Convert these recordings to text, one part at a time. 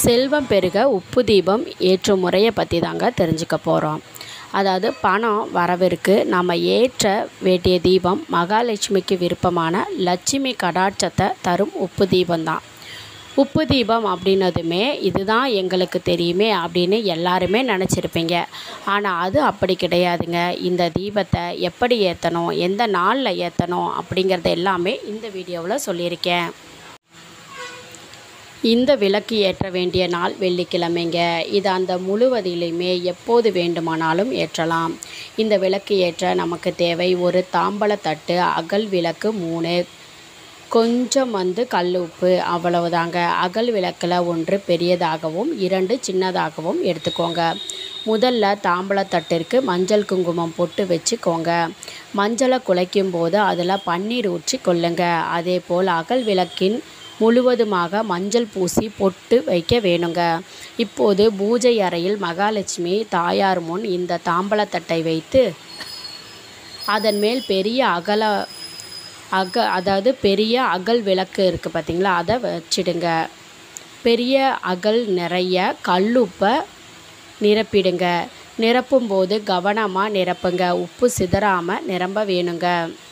செல்வம் பெருக உப்பு தீபம் ஏற்றும் முறையை பற்றி தாங்க தெரிஞ்சுக்க போகிறோம் அதாவது பணம் வரவிற்கு நம்ம ஏற்ற வேண்டிய தீபம் மகாலட்சுமிக்கு விருப்பமான லட்சுமி கடாட்சத்தை தரும் உப்பு தீபம்தான் உப்பு தீபம் அப்படின்னதுமே இதுதான் எங்களுக்கு தெரியுமே அப்படின்னு எல்லாருமே நினச்சிருப்பீங்க ஆனால் அது அப்படி கிடையாதுங்க இந்த தீபத்தை எப்படி ஏற்றணும் எந்த நாளில் ஏற்றணும் அப்படிங்கிறது எல்லாமே இந்த வீடியோவில் சொல்லியிருக்கேன் இந்த விளக்கு ஏற்ற வேண்டிய நாள் வெள்ளிக்கிழமைங்க இது அந்த முழுவதிலையுமே எப்போது வேண்டுமானாலும் ஏற்றலாம் இந்த விளக்கு ஏற்ற நமக்கு தேவை ஒரு தாம்பழத்தட்டு அகல் விளக்கு மூணு கொஞ்சம் வந்து கல் உப்பு அவ்வளவுதாங்க அகல் விளக்கில் ஒன்று பெரியதாகவும் இரண்டு சின்னதாகவும் எடுத்துக்கோங்க முதல்ல தாம்பழத்தட்டிற்கு மஞ்சள் குங்குமம் போட்டு வச்சுக்கோங்க மஞ்சளை குலைக்கும் போது அதில் பன்னீர் ஊற்றி கொள்ளுங்க அதே போல் அகல் விளக்கின் முழுவதுமாக மஞ்சள் பூசி பொட்டு வைக்க வேணுங்க இப்போது பூஜை அறையில் மகாலட்சுமி தாயார் முன் இந்த தாம்பழத்தட்டை வைத்து அதன் மேல் பெரிய அகல அக அதாவது பெரிய அகல் விளக்கு இருக்குது பார்த்தீங்களா அதை வச்சிடுங்க பெரிய அகல் நிறைய கல்லுப்பை நிரப்பிடுங்க நிரப்பும் போது கவனமாக நிரப்புங்க உப்பு சிதறாமல் நிரம்ப வேணுங்க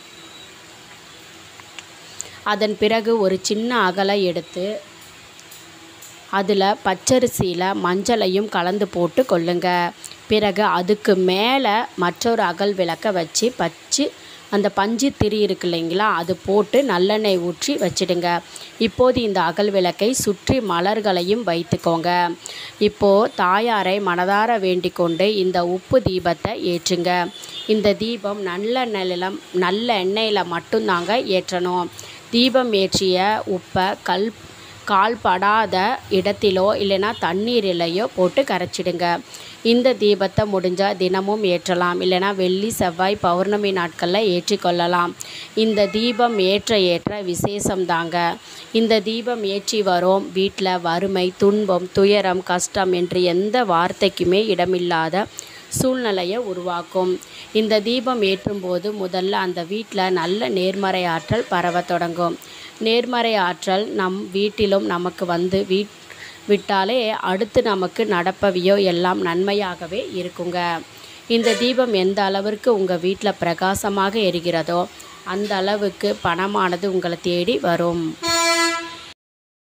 அதன் பிறகு ஒரு சின்ன அகலை எடுத்து அதில் பச்சரிசியில் மஞ்சளையும் கலந்து போட்டு கொள்ளுங்க பிறகு அதுக்கு மேலே மற்றொரு அகல் விளக்கை வச்சு பச்சு அந்த பஞ்சு திரி இருக்கு இல்லைங்களா அது போட்டு நல்லெண்ணெய் ஊற்றி வச்சிடுங்க இப்போது இந்த அகல் விளக்கை சுற்றி மலர்களையும் வைத்துக்கோங்க இப்போது தாயாரை மனதார வேண்டிக் கொண்டு இந்த உப்பு தீபத்தை ஏற்றுங்க இந்த தீபம் நல்ல நிலம் நல்ல எண்ணெயில் மட்டும்தாங்க ஏற்றணும் தீபம் ஏற்றிய உப்பை கல் கால்படாத இடத்திலோ இல்லைன்னா தண்ணீரிலையோ போட்டு கரைச்சிடுங்க இந்த தீபத்தை முடிஞ்சால் தினமும் ஏற்றலாம் இல்லைனா வெள்ளி செவ்வாய் பௌர்ணமி நாட்களில் ஏற்றிக்கொள்ளலாம் இந்த தீபம் ஏற்ற ஏற்ற விசேஷம் தாங்க இந்த தீபம் ஏற்றி வரோம் வீட்டில் வறுமை துன்பம் துயரம் கஷ்டம் என்று எந்த வார்த்தைக்குமே இடமில்லாத சூழ்நிலையை உருவாக்கும் இந்த தீபம் ஏற்றும்போது முதல்ல அந்த வீட்டில் நல்ல நேர்மறை ஆற்றல் பரவ தொடங்கும் நேர்மறை ஆற்றல் நம் வீட்டிலும் நமக்கு வந்து வீட் விட்டாலே அடுத்து நமக்கு நடப்பவையோ எல்லாம் நன்மையாகவே இருக்குங்க இந்த தீபம் எந்த அளவிற்கு உங்கள் வீட்டில் பிரகாசமாக எரிகிறதோ அந்த அளவுக்கு பணமானது உங்களை தேடி வரும்